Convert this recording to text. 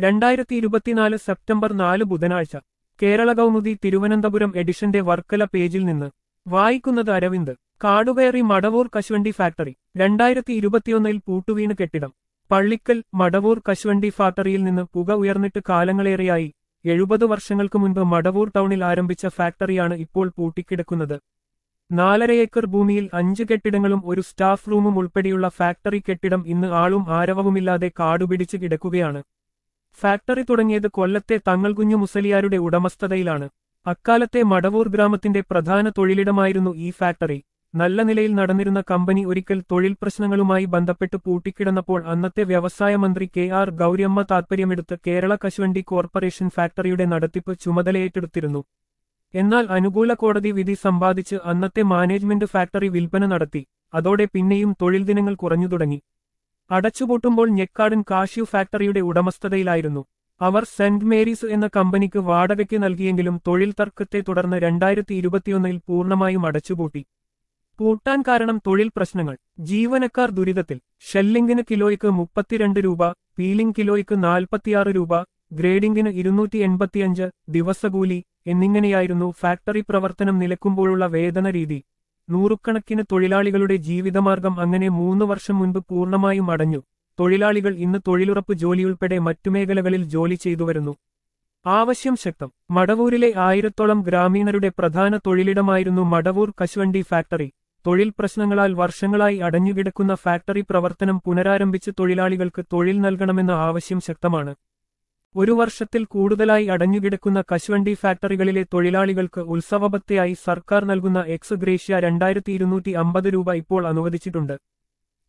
രണ്ടായിരത്തി ഇരുപത്തിനാല് സെപ്റ്റംബർ നാല് ബുധനാഴ്ച കേരള കൗമുദി തിരുവനന്തപുരം എഡിഷന്റെ വർക്കല പേജിൽ നിന്ന് വായിക്കുന്നത് അരവിന്ദ് കാടുകയറി മടവൂർ കശുവണ്ടി ഫാക്ടറി രണ്ടായിരത്തി ഇരുപത്തിയൊന്നിൽ പൂട്ടുവീണ് കെട്ടിടം പള്ളിക്കൽ മടവൂർ കശുവണ്ടി ഫാക്ടറിയിൽ നിന്ന് പുക ഉയർന്നിട്ട് കാലങ്ങളേറെയായി എഴുപത് വർഷങ്ങൾക്ക് മുൻപ് മടവൂർ ടൗണിൽ ആരംഭിച്ച ഫാക്ടറിയാണ് ഇപ്പോൾ പൂട്ടിക്കിടക്കുന്നത് നാലര ഏക്കർ ഭൂമിയിൽ അഞ്ച് കെട്ടിടങ്ങളും ഒരു സ്റ്റാഫ് റൂമും ഉൾപ്പെടെയുള്ള ഫാക്ടറി കെട്ടിടം ഇന്ന് ആളും ആരവവുമില്ലാതെ കാടുപിടിച്ച് കിടക്കുകയാണ് ഫാക്ടറി തുടങ്ങിയത് കൊല്ലത്തെ തങ്ങൾകുഞ്ഞു മുസലിയാരുടെ ഉടമസ്ഥതയിലാണ് അക്കാലത്തെ മടവൂർ ഗ്രാമത്തിന്റെ പ്രധാന തൊഴിലിടമായിരുന്നു ഈ ഫാക്ടറി നല്ല നിലയിൽ നടന്നിരുന്ന കമ്പനി ഒരിക്കൽ തൊഴിൽ പ്രശ്നങ്ങളുമായി ബന്ധപ്പെട്ട് പൂട്ടിക്കിടന്നപ്പോൾ അന്നത്തെ വ്യവസായ മന്ത്രി കെ ആർ ഗൗരിയമ്മ താൽപര്യമെടുത്ത് കേരള കശുവണ്ടി കോർപ്പറേഷൻ ഫാക്ടറിയുടെ നടത്തിപ്പ് ചുമതലയേറ്റെടുത്തിരുന്നു എന്നാൽ അനുകൂല കോടതി വിധി സമ്പാദിച്ച് അന്നത്തെ മാനേജ്മെന്റ് ഫാക്ടറി വിൽപ്പന നടത്തി അതോടെ പിന്നെയും തൊഴിൽ ദിനങ്ങൾ കുറഞ്ഞു തുടങ്ങി അടച്ചുപൂട്ടുമ്പോൾ ഞെക്കാടൻ കാഷ്യൂ ഫാക്ടറിയുടെ ഉടമസ്ഥതയിലായിരുന്നു അവർ സെന്റ് മേരീസ് എന്ന കമ്പനിക്ക് വാടകയ്ക്ക് നൽകിയെങ്കിലും തൊഴിൽ തർക്കത്തെ തുടർന്ന് രണ്ടായിരത്തി ഇരുപത്തിയൊന്നിൽ പൂർണ്ണമായും അടച്ചുപൂട്ടി പൂട്ടാൻ കാരണം തൊഴിൽ പ്രശ്നങ്ങൾ ജീവനക്കാർ ദുരിതത്തിൽ ഷെല്ലിംഗിന് കിലോയ്ക്ക് മുപ്പത്തിരണ്ട് രൂപ പീലിംഗ് കിലോയ്ക്ക് നാൽപ്പത്തിയാറ് രൂപ ഗ്രേഡിംഗിന് ഇരുന്നൂറ്റി എൺപത്തിയഞ്ച് ദിവസകൂലി എന്നിങ്ങനെയായിരുന്നു ഫാക്ടറി പ്രവർത്തനം നിലക്കുമ്പോഴുള്ള വേതന രീതി നൂറുകണക്കിന് തൊഴിലാളികളുടെ ജീവിതമാർഗം അങ്ങനെ മൂന്ന് വർഷം മുൻപ് പൂർണ്ണമായും അടഞ്ഞു തൊഴിലാളികൾ ഇന്ന് തൊഴിലുറപ്പ് ജോലിയുൾപ്പെടെ മറ്റു മേഖലകളിൽ ജോലി ചെയ്തുവരുന്നു ആവശ്യം ശക്തം മടവൂരിലെ ആയിരത്തോളം ഗ്രാമീണരുടെ പ്രധാന തൊഴിലിടമായിരുന്നു മടവൂർ കശുവണ്ടി ഫാക്ടറി തൊഴിൽ പ്രശ്നങ്ങളാൽ വർഷങ്ങളായി അടഞ്ഞുകിടക്കുന്ന ഫാക്ടറി പ്രവർത്തനം പുനരാരംഭിച്ച് തൊഴിലാളികൾക്ക് തൊഴിൽ നൽകണമെന്ന ആവശ്യം ശക്തമാണ് ഒരു വർഷത്തിൽ കൂടുതലായി അടഞ്ഞുകിടക്കുന്ന കശുവണ്ടി ഫാക്ടറികളിലെ തൊഴിലാളികൾക്ക് ഉത്സവബത്തയായി സർക്കാർ നൽകുന്ന എക്സ് ഗ്രേഷ്യ രണ്ടായിരത്തി ഇരുന്നൂറ്റി അമ്പത് രൂപ ഇപ്പോൾ അനുവദിച്ചിട്ടുണ്ട്